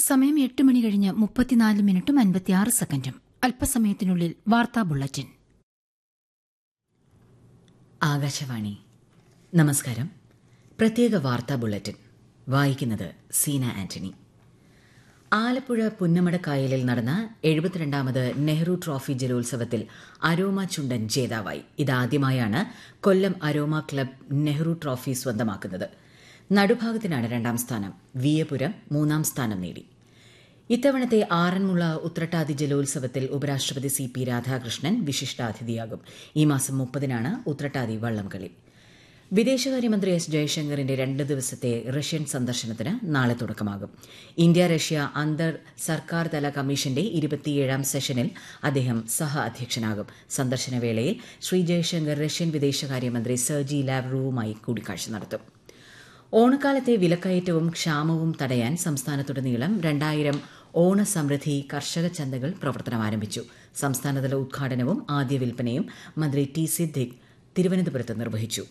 സമയം എട്ട് മണി കഴിഞ്ഞ് മുപ്പത്തിനാല് മിനിറ്റും അൻപത്തിയാറ് സെക്കൻഡും അല്പസമയത്തിനുള്ളിൽ വാർത്താ ബുള്ളറ്റിൻ ആകാശവാണി നമസ്കാരം പ്രത്യേക വാർത്താ ബുള്ളറ്റിൻ വായിക്കുന്നത് സീന ആന്റണി ആലപ്പുഴ പുന്നമടക്കായലിൽ നടന്ന എഴുപത്തിരണ്ടാമത് നെഹ്റു ട്രോഫി ജലോത്സവത്തിൽ അരോമ ചുണ്ടൻ ജേതാവായി ഇതാദ്യമായാണ് കൊല്ലം അരോമ ക്ലബ് നെഹ്റു ട്രോഫി സ്വന്തമാക്കുന്നത് നടുഭാഗത്തിനാണ് രണ്ടാം സ്ഥാനം വിയപുരം മൂന്നാം സ്ഥാനം നേടി ഇത്തവണത്തെ ആറന്മുള ഉത്രട്ടാതി ജലോത്സവത്തിൽ ഉപരാഷ്ട്രപതി സി പി രാധാകൃഷ്ണൻ വിശിഷ്ടാതിഥിയാകും ഈ മാസം മുപ്പതിനാണ് ഉത്രട്ടാതി വള്ളംകളി വിദേശകാര്യമന്ത്രി എസ് ജയശങ്കറിന്റെ രണ്ട് ദിവസത്തെ റഷ്യൻ സന്ദർശനത്തിന് നാളെ തുടക്കമാകും ഇന്ത്യ റഷ്യ അന്തർ സർക്കാർ തല കമ്മീഷന്റെ ഇരുപത്തിയേഴാം സെഷനിൽ അദ്ദേഹം സഹ അധ്യക്ഷനാകും സന്ദർശന വേളയിൽ ശ്രീ ജയശങ്കർ റഷ്യൻ വിദേശകാര്യമന്ത്രി സെർജി ലാവ്റോവുമായി കൂടിക്കാഴ്ച നടത്തും ഓണക്കാലത്തെ വിലക്കയറ്റവും ക്ഷാമവും തടയാൻ സംസ്ഥാനത്തുടനീളം രണ്ടായിരം ഓണസമൃദ്ധി കർഷക ചന്തകൾ പ്രവർത്തനം ആരംഭിച്ചു സംസ്ഥാനതല ഉദ്ഘാടനവും ആദ്യ വിൽപ്പനയും മന്ത്രി ടി സിദ്ദിഖ് തിരുവനന്തപുരത്ത് നിർവഹിച്ചു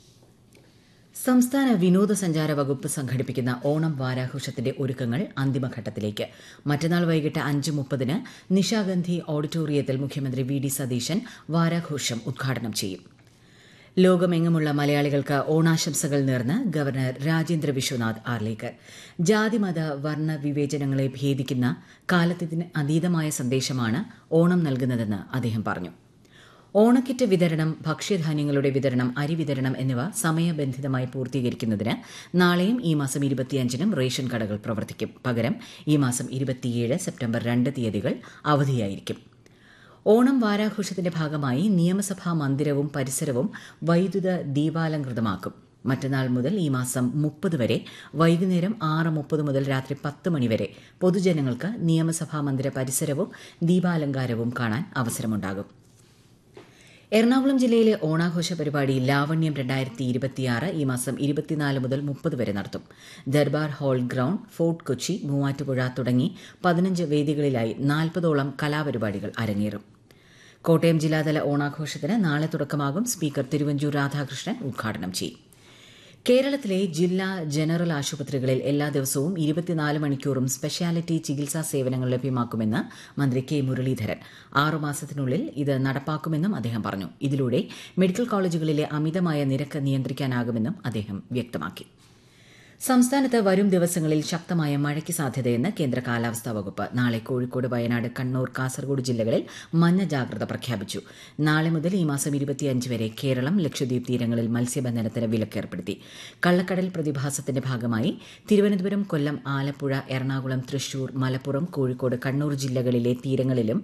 സംസ്ഥാന വിനോദസഞ്ചാര വകുപ്പ് സംഘടിപ്പിക്കുന്ന ഓണം വാരാഘോഷത്തിന്റെ ഒരുക്കങ്ങൾ അന്തിമഘട്ടത്തിലേക്ക് മറ്റന്നാൾ വൈകിട്ട് അഞ്ച് മുപ്പതിന് നിശാഗന്ധി ഓഡിറ്റോറിയത്തിൽ മുഖ്യമന്ത്രി വി ഡി സതീശൻ വാരാഘോഷം ഉദ്ഘാടനം ചെയ്യും ലോകമെങ്ങുമുള്ള മലയാളികൾക്ക് ഓണാശംസകൾ നേർന്ന് ഗവർണർ രാജേന്ദ്ര വിശ്വനാഥ് ആർലേക്കർ ജാതിമത വർണ്ണ വിവേചനങ്ങളെ ഭേദിക്കുന്ന കാലത്തിന് അതീതമായ സന്ദേശമാണ് ഓണം നൽകുന്നതെന്ന് അദ്ദേഹം പറഞ്ഞു ഓണക്കിറ്റ് വിതരണം ഭക്ഷ്യധാന്യങ്ങളുടെ വിതരണം അരി വിതരണം എന്നിവ സമയബന്ധിതമായി പൂർത്തീകരിക്കുന്നതിന് നാളെയും ഈ മാസം ഇരുപത്തിയഞ്ചിനും റേഷൻ കടകൾ പ്രവർത്തിക്കും പകരം ഈ മാസം ഇരുപത്തിയേഴ് സെപ്റ്റംബർ രണ്ട് തീയതികൾ അവധിയായിരിക്കും ഓണം വാരാഘോഷത്തിന്റെ ഭാഗമായി നിയമസഭാ മന്ദിരവും പരിസരവും വൈദ്യുത ദീപാലങ്കൃതമാക്കും മറ്റന്നാൾ മുതൽ ഈ മാസം മുപ്പത് വരെ വൈകുന്നേരം ആറ് മുപ്പത് മുതൽ രാത്രി പത്ത് മണിവരെ പൊതുജനങ്ങൾക്ക് നിയമസഭാ മന്ദിര പരിസരവും ദീപാലങ്കാരവും കാണാൻ അവസരമുണ്ടാകും എറണാകുളം ജില്ലയിലെ ഓണാഘോഷ പരിപാടി ലാവണ്യം രണ്ടായിരത്തി ഇരുപത്തിയാറ് ഈ മാസം ഇരുപത്തിനാല് മുതൽ മുപ്പത് വരെ നടത്തും Durbar hall ground fort Kochi Muvattupuzha തുടങ്ങി പതിനഞ്ച് വേദികളിലായി നാൽപ്പതോളം കലാപരിപാടികൾ അരങ്ങേറും കോട്ടയം ജില്ലാതല ഓണാഘോഷത്തിന് നാളെ തുടക്കമാകും സ്പീക്കർ തിരുവഞ്ചൂർ രാധാകൃഷ്ണൻ ഉദ്ഘാടനം ചെയ്യും കേരളത്തിലെ ജില്ലാ ജനറൽ ആശുപത്രികളിൽ എല്ലാ ദിവസവും ഇരുപത്തിനാല് മണിക്കൂറും സ്പെഷ്യാലിറ്റി ചികിത്സാ സേവനങ്ങൾ ലഭ്യമാക്കുമെന്ന് മന്ത്രി കെ മുരളീധരൻ ആറുമാസത്തിനുള്ളിൽ ഇത് നടപ്പാക്കുമെന്നും അദ്ദേഹം പറഞ്ഞു ഇതിലൂടെ മെഡിക്കൽ കോളേജുകളിലെ അമിതമായ നിരക്ക് നിയന്ത്രിക്കാനാകുമെന്നും അദ്ദേഹം വ്യക്തമാക്കി സംസ്ഥാനത്ത് വരും ദിവസങ്ങളിൽ ശക്തമായ മഴയ്ക്ക് സാധ്യതയെന്ന് കേന്ദ്ര കാലാവസ്ഥാ വകുപ്പ് നാളെ കോഴിക്കോട് വയനാട് കണ്ണൂർ കാസർഗോഡ് ജില്ലകളിൽ മഞ്ഞ ജാഗ്രത പ്രഖ്യാപിച്ചു നാളെ മുതൽ ഈ മാസം ഇരുപത്തിയഞ്ച് വരെ കേരളം ലക്ഷദ്വീപ് തീരങ്ങളിൽ മത്സ്യബന്ധനത്തിന് വിലക്കേർപ്പെടുത്തി കള്ളക്കടൽ പ്രതിഭാസത്തിന്റെ ഭാഗമായി തിരുവനന്തപുരം കൊല്ലം ആലപ്പുഴ എറണാകുളം തൃശൂർ മലപ്പുറം കോഴിക്കോട് കണ്ണൂർ ജില്ലകളിലെ തീരങ്ങളിലും